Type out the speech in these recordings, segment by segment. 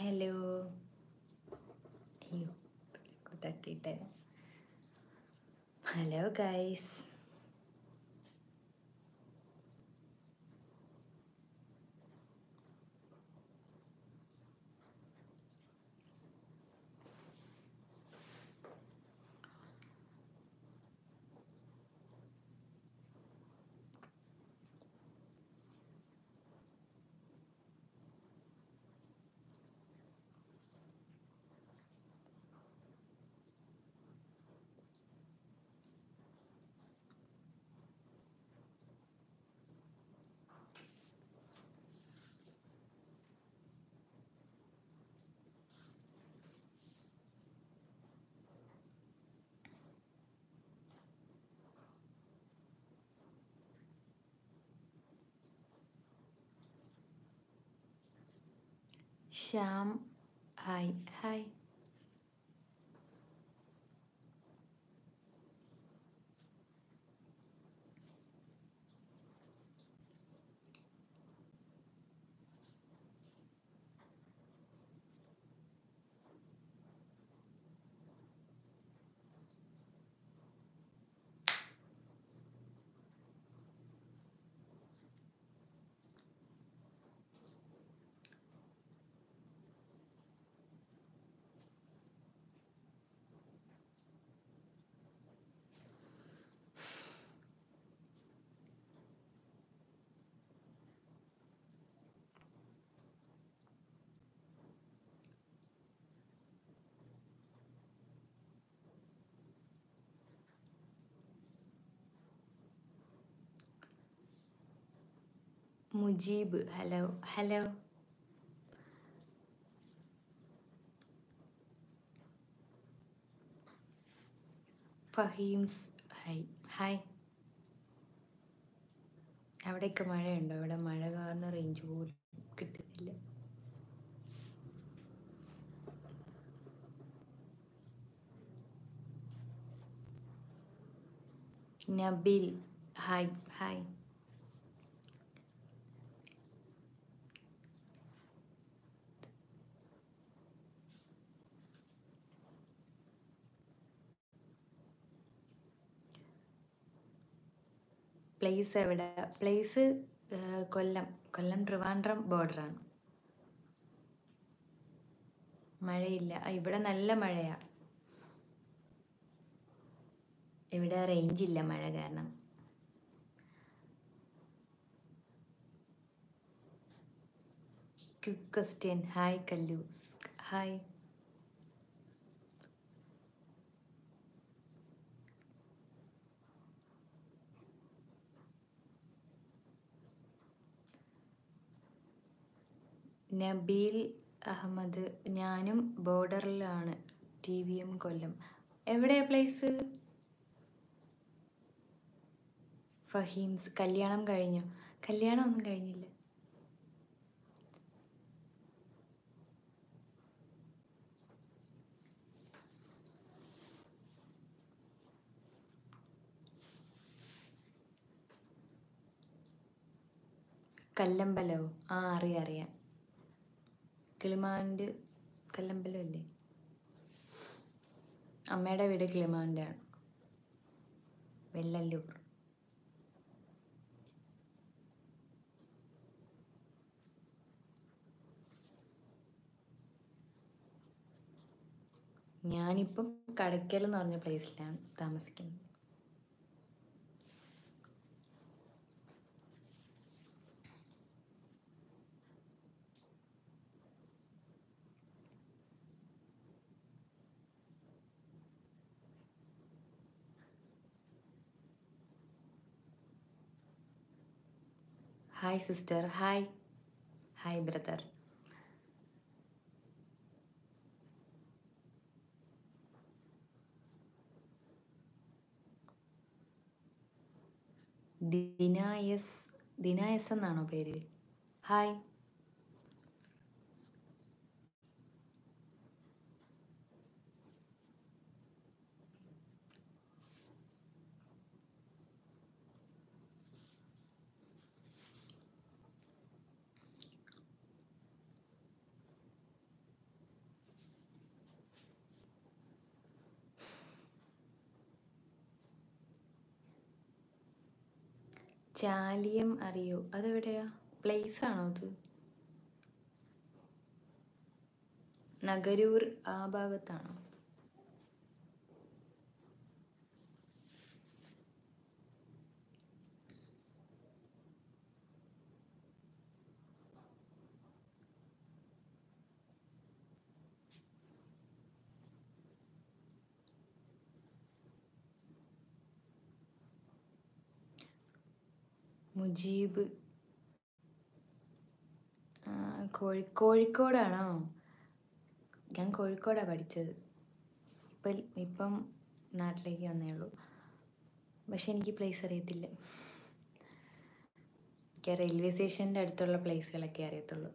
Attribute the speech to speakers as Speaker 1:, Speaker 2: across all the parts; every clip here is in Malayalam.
Speaker 1: ഹലോ അയ്യോ തട്ടിയിട്ട് hello guys Shyam hi hi Mujeeb hello hello Faheems hi hi അവിടെയൊക്കെ മഴയുണ്ടോ ഇവിടെ മഴ കാരണം റേഞ്ച് പോലും കിട്ടുന്നില്ല നബിൽ ഹായ് ഹായ് പ്ലേസ് എവിടെ പ്ലേസ് കൊല്ലം കൊല്ലം ട്രിവാൻഡ്രം ബോർഡറാണ് മഴയില്ല ആ, ഇവിടെ നല്ല മഴയാ ഇവിടെ റേഞ്ച് ഇല്ല മഴ കാരണം quick question hi Kallus hi Nabeel Ahmed ഞാനും ബോർഡറിലാണ് ടി വി എം കൊല്ലം എവിടെയാ പ്ലേസ് ഫഹീംസ് കല്യാണം കഴിഞ്ഞു കല്യാണം ഒന്നും കഴിഞ്ഞില്ല കല്ലമ്പലോ ആ അറിയാം അറിയാം കിളിമാണ്ട് കല്ലമ്പലം അല്ലേ അമ്മയുടെ വീട് കിളിമാണ്ടാണ് വെള്ളല്ലൂർ ഞാനിപ്പം കടയ്ക്കൽ എന്ന് പറഞ്ഞ പ്ലേസിലാണ് താമസിക്കുന്നത് hi sister hi hi brother ദിനായസ് ദിനായസ് എന്നാണോ പേര് ഹായ് ചാലിയം അറിയോ അതെവിടെയാ പ്ലേസ് ആണോ അത് നഗരൂർ ആ ഭാഗത്താണോ മുജീബ് ആ, കോഴി കോഴിക്കോടാണോ ഞാൻ കോഴിക്കോടാണ് പഠിച്ചത് ഇപ്പം ഇപ്പം നാട്ടിലേക്ക് വന്നേ ഉള്ളൂ പക്ഷെ എനിക്ക് പ്ലേസ് അറിയത്തില്ല എനിക്ക് റെയിൽവേ സ്റ്റേഷൻ്റെ അടുത്തുള്ള പ്ലേസുകളൊക്കെ അറിയത്തുള്ളൂ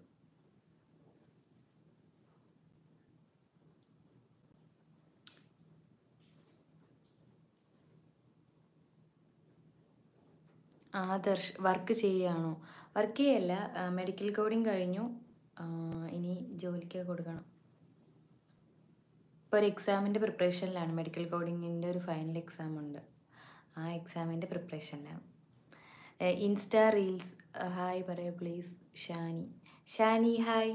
Speaker 1: ആദർശ് വർക്ക് ചെയ്യുകയാണോ വർക്ക് ചെയ്യല്ല മെഡിക്കൽ കോഡിങ് കഴിഞ്ഞു ആ, ഇനി ജോലിക്ക് കൊടുക്കണം ഇപ്പോൾ ഒരു എക്സാമിൻ്റെ പ്രിപ്പറേഷനിലാണ് മെഡിക്കൽ കോഡിങ്ങിൻ്റെ ഒരു ഫൈനൽ എക്സാം ഉണ്ട് ആ എക്സാമിൻ്റെ പ്രിപ്പറേഷനിലാണ് ഇൻസ്റ്റാ റീൽസ് ഹായ് പറയൂ പ്ലീസ് ഷാനി ഷാനി ഹായ്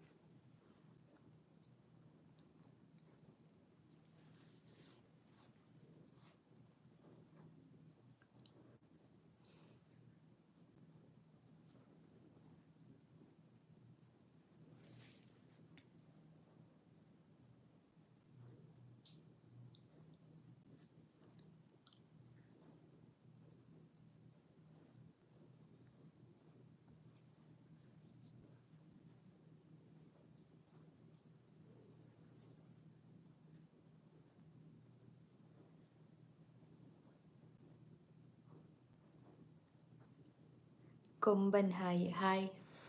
Speaker 1: കൊമ്പൻ ഹായ് ഹായ്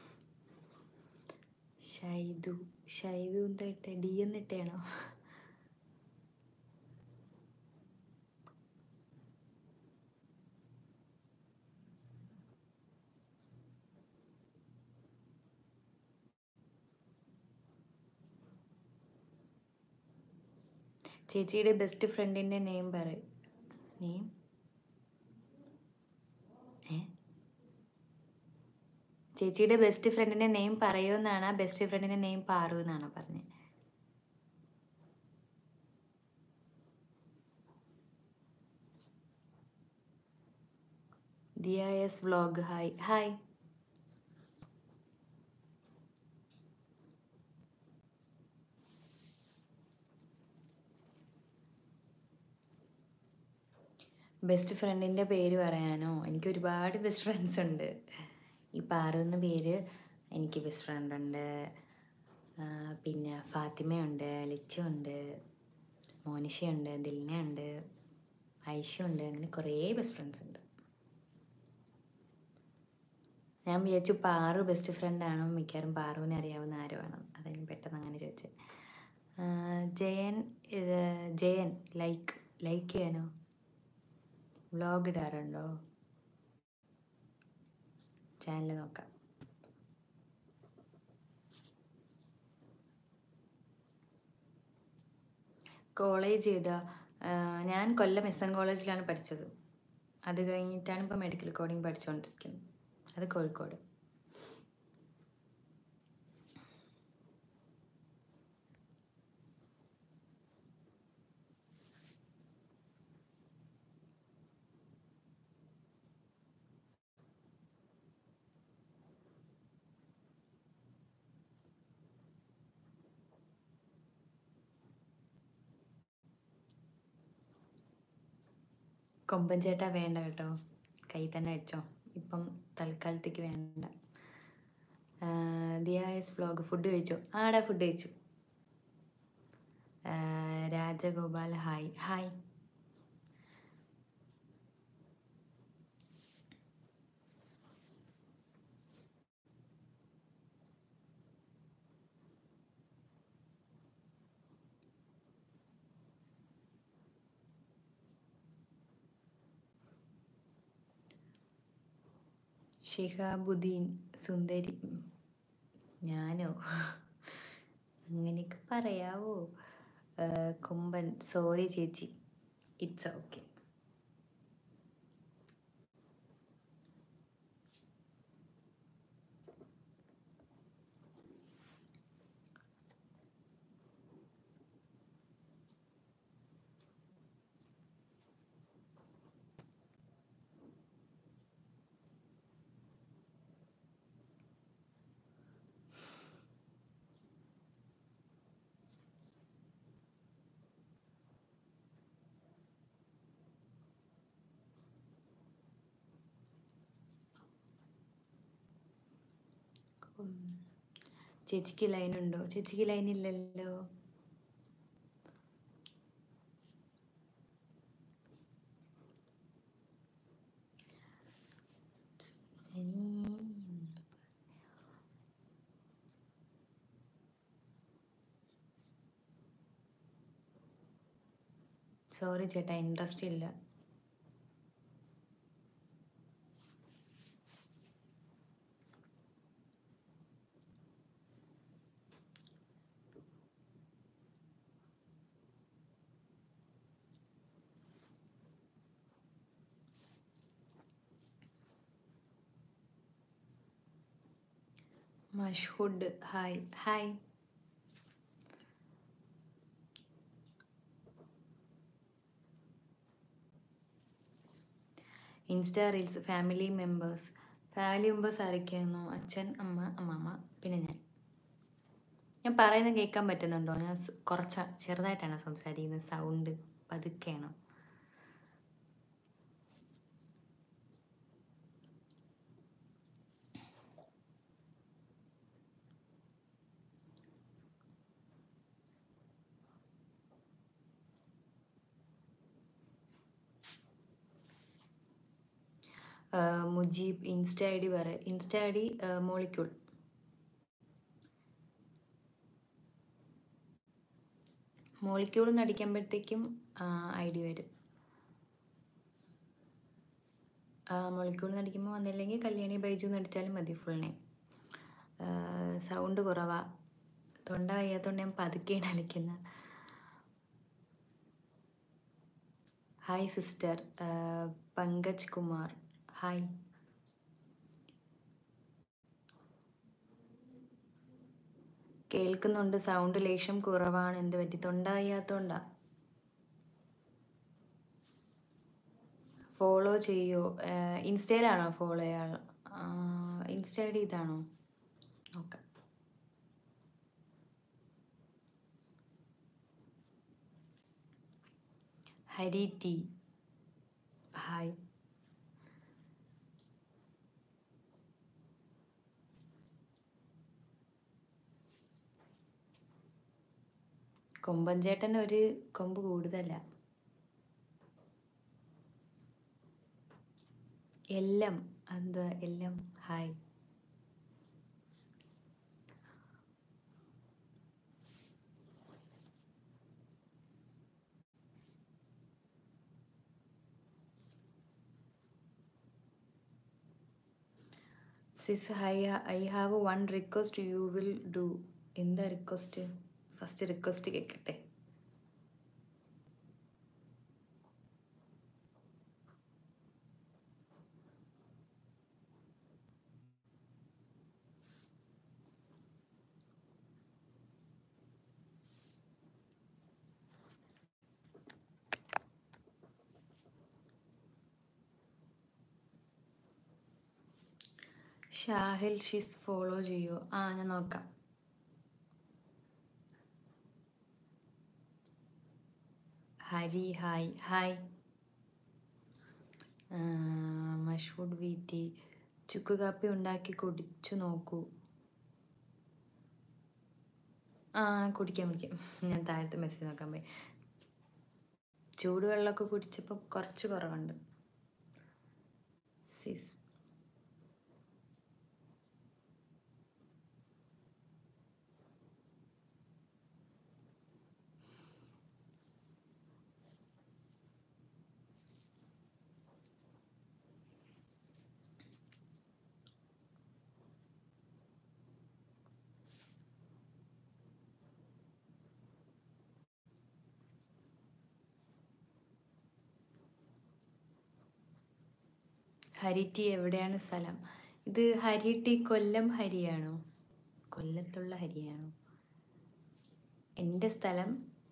Speaker 1: ഷൈദു ഷൈദു എന്താ ഇട്ടെ ഡി എന്നിട്ടാണോ ചേച്ചിയുടെ ബെസ്റ്റ് ഫ്രണ്ടിൻ്റെ നെയിം പറ നെയിം ഏ ചേച്ചിയുടെ ബെസ്റ്റ് ഫ്രണ്ടിൻ്റെ നെയിം പറയുമെന്നാണ് ആ ബെസ്റ്റ് ഫ്രണ്ടിൻ്റെ നെയിം പാറു എന്നാണ് പറഞ്ഞത് Diya S vlog hi hi best ഫ്രണ്ടിൻ്റെ പേര് പറയാനോ എനിക്ക് ഒരുപാട് ബെസ്റ്റ് ഫ്രണ്ട്സ് ഉണ്ട് ഈ പാറു എന്ന പേര് എനിക്ക് ബെസ്റ്റ് ഫ്രണ്ട് ഉണ്ട് ആ, പിന്നെ ഫാത്തിമയുണ്ട് ലിച്ചുണ്ട് മോനിഷയുണ്ട് ദിൽനയുണ്ട് ഐഷയുണ്ട് അങ്ങനെ കുറേ ബെസ്റ്റ് ഫ്രണ്ട്സ് ഉണ്ട് ഞാൻ വിചാരിച്ചു പാറു ബെസ്റ്റ് ഫ്രണ്ടാണോ മിക്കവാറും പാറുവിനെ അറിയാവുന്ന ആരുമാണ് അതാ ഞാൻ പെട്ടെന്ന് അങ്ങനെ ചോദിച്ചത് ആ, ജയൻ ഇത് ജയൻ ലൈക്ക് ലൈക്ക് ചെയ്യാനോ വ്ളോഗ് ഇടാറുണ്ടോ ചാനൽ നോക്കാം കോളേജ് ചെയ്ത ഞാൻ കൊല്ലം എസ് എൻ കോളേജിലാണ് പഠിച്ചത് അത് കഴിഞ്ഞിട്ടാണ് ഇപ്പോൾ മെഡിക്കൽ കോഡിങ് പഠിച്ചുകൊണ്ടിരിക്കുന്നത് അത് കോഴിക്കോട് കൊമ്പൻ ചേട്ടാ വേണ്ട കേട്ടോ കൈ തന്നെ വെച്ചോ ഇപ്പം തൽക്കാലത്തേക്ക് വേണ്ട ദിയ എസ് വ്ളോഗ് ഫുഡ് കഴിച്ചോ ആടാ ഫുഡ് കഴിച്ചു ആ, രാജഗോപാൽ ഹായ് ഹായ് ഷിഹാബുദ്ദീൻ സുന്ദരി ഉം. ഞാനോ അങ്ങനെയൊക്കെ പറയാവോ ആ, കൊമ്പൻ സോറി ചേച്ചി ഇറ്റ്സ് ഓക്കെ ഉം. ചേച്ചിക്ക് ലൈൻ ഉണ്ടോ ചേച്ചിക്ക് ലൈൻ ഇല്ലല്ലോ സോറി ചേട്ടാ ഇൻട്രസ്റ്റ് ഇല്ല Mashhood hi hi insta reels family members family members ആരൊക്കെയായിരുന്നു അച്ഛൻ അമ്മ അമ്മാമ്മ പിന്നെ ഞാൻ ഞാൻ പറയുന്നത് കേൾക്കാൻ പറ്റുന്നുണ്ടോ ഞാൻ സ് കുറച്ച് ചെറുതായിട്ടാണ് സംസാരിക്കുന്നത് സൗണ്ട് പതുക്കെയാണ് ആ, മുജീബ് ഇൻസ്റ്റ ഐ ഡി പറ insta I D molecule molecule എന്ന് അടിക്കുമ്പോഴത്തേക്കും ഐ ഡി വരും മോളിക്യൂൾ എന്ന് അടിക്കുമ്പോൾ വന്നില്ലെങ്കിൽ കല്യാണി ബൈജു എന്ന് അടിച്ചാലും മതി ഫുൾ നെയിം സൗണ്ട് കുറവാ തൊണ്ട വയ്യാത്തതുകൊണ്ട് ഞാൻ പതുക്കെയാണ് അലക്കുന്നത് hi sister Pankaj Kumar hi കേൾക്കുന്നുണ്ട് സൗണ്ട് ലേശം കുറവാണ് എന്ത് പറ്റി തൊണ്ട വയ്യാത്തോണ്ടാ ഫോളോ ചെയ്യോ ആഹ് ഇൻസ്റ്റയിലാണോ ഫോളോ ചെയ്യാൻ ഇൻസ്റ്റ ഐ ഡി ഇതാണോ നോക്കാം ഹരി ടി ഹായ് കൊമ്പൻ ചേട്ടൻ ഒരു കൊമ്പ് കൂടുതലാ എല്ലാം എന്താ എല്ലാം hi sis hi I have one request you will do എന്താ റിക്വസ്റ്റ് ഫസ്റ്റ് റിക്വസ്റ്റ് കേൾക്കട്ടെ ഷാഹിൽ ഷിസ് ഫോളോ ചെയ്യോ ആ ഞാൻ നോക്കാം ഹരി ഹായ് ഹായ് മഷ്ഹൂഡ് വീറ്റി ചുക്ക് കാപ്പി ഉണ്ടാക്കി കുടിച്ചു നോക്കൂ ആ കുടിക്കാം കുടിക്കാം ഞാൻ താഴത്തെ മെസ്സേജ് നോക്കാൻ പോയി ചൂടുവെള്ളമൊക്കെ കുടിച്ചപ്പോൾ കുറച്ച് കുറവുണ്ട് സിസ് ഹരിറ്റി എവിടെയാണ് സ്ഥലം ഇത് ഹരിറ്റി കൊല്ലം ഹരിയാണോ കൊല്ലത്തുള്ള ഹരിയാണോ എൻ്റെ സ്ഥലം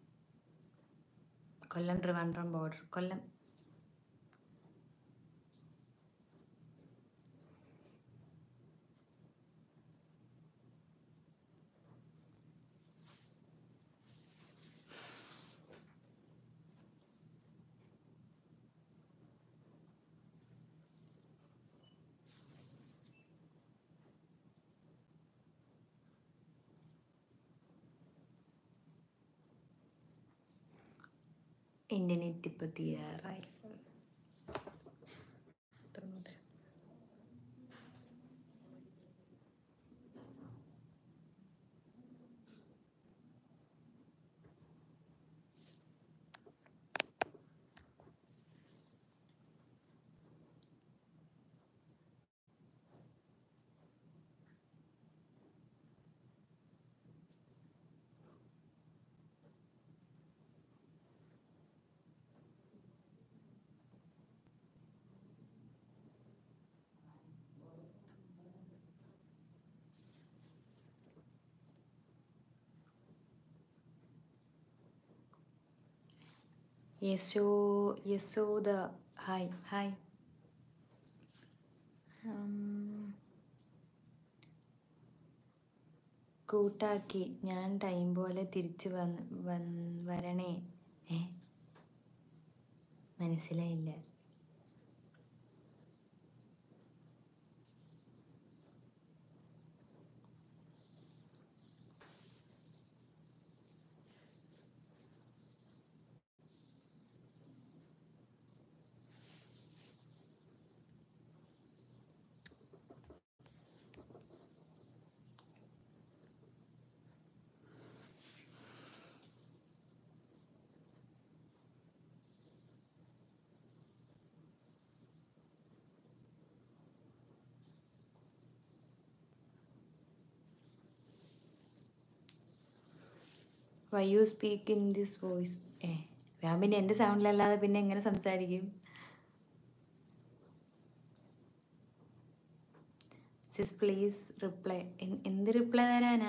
Speaker 1: കൊല്ലം ട്രിവാൻഡ്രം ബോർഡർ കൊല്ലം എൻ്റെ നെറ്റ് ഇപ്പോൾ തീരാറായി തൊണ്ണൂറ് യശോ യശോദ ഹായ് ഹായ് കൂട്ടാക്കി ഞാൻ ടൈം പോലെ തിരിച്ചു വന്ന് വന്ന് വരണേ ഏ മനസ്സിലായില്ല why you speak in this voice ഏ ഞാൻ പിന്നെ എൻ്റെ സൗണ്ടിലല്ലാതെ പിന്നെ എങ്ങനെ സംസാരിക്കും സിസ് പ്ലീസ് റിപ്ലൈ എന്ത് റിപ്ലൈ തരാനാ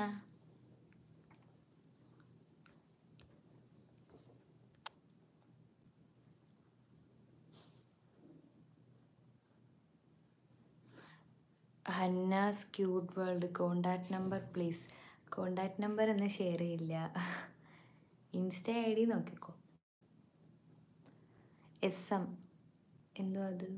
Speaker 1: Hanna's cute world contact number please contact number ഒന്നും ഷെയർ ചെയ്യില്ല ഇൻസ്റ്റ ഐ ഡി നോക്കിക്കോ എസ് എം എന്തോ അത്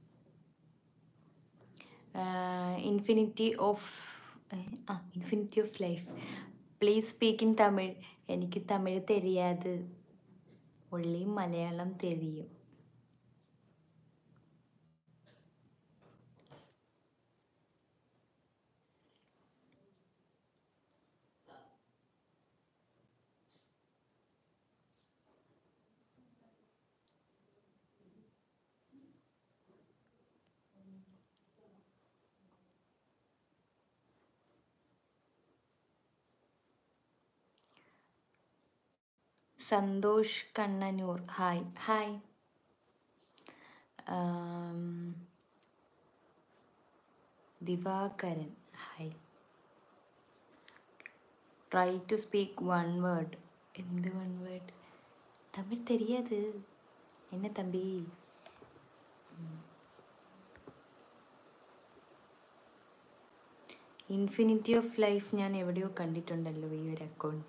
Speaker 1: ഇൻഫിനിറ്റി ഓഫ് ആ infinity of life please speak in Tamil എനിക്ക് തമിഴ് തെരിയാത് ഉള്ളി മലയാളം തെരിയും സന്തോഷ് കണ്ണനൂർ ഹായ് ഹായ് ആം, Divakaran hi try to speak one word എന്ത് വൺ വേർഡ് തമിഴ് തെരിയാത് എന്നെ തമ്പി ഇൻഫിനിറ്റി ഓഫ് ലൈഫ് ഞാൻ എവിടെയോ കണ്ടിട്ടുണ്ടല്ലോ ഈ ഒരു അക്കൗണ്ട്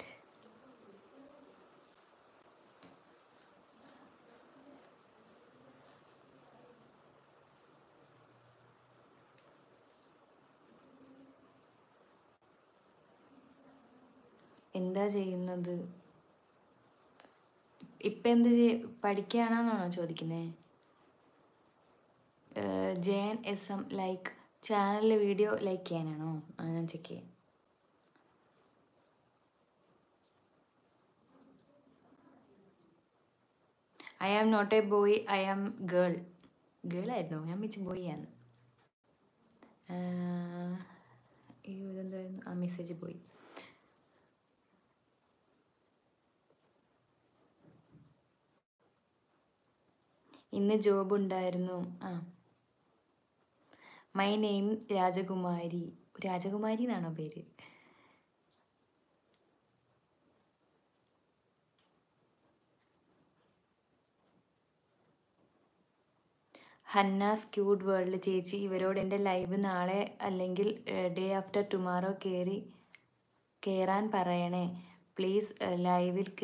Speaker 1: എന്താ ചെയ്യുന്നത് ഇപ്പം എന്ത് ചെയ് പഠിക്കുകയാണെന്നാണോ ചോദിക്കുന്നത് ജയൻ എസ് എം ലൈക്ക് ചാനലിൽ വീഡിയോ ലൈക്ക് ചെയ്യാനാണോ ആ ഞാൻ ചെക്ക് ചെയ്യാം I am not a boy I am girl girl ആയിരുന്നു ഞാൻ വെച്ച് ബോയ് ആണ് അയ്യോ ഇതെന്തായിരുന്നു ആ മെസ്സേജ് പോയി ഇന്ന് ജോബ് ഉണ്ടായിരുന്നു ആ മൈ നെയിം രാജകുമാരി രാജകുമാരി എന്നാണോ പേര് ഹന്നാസ് ക്യൂട്ട് വേൾഡ് ചേച്ചി ഇവരോട് എൻ്റെ ലൈവ് നാളെ അല്ലെങ്കിൽ ഡേ ആഫ്റ്റർ ടുമാറോ കയറി കയറാൻ പറയണേ പ്ലീസ് ലൈവിൽ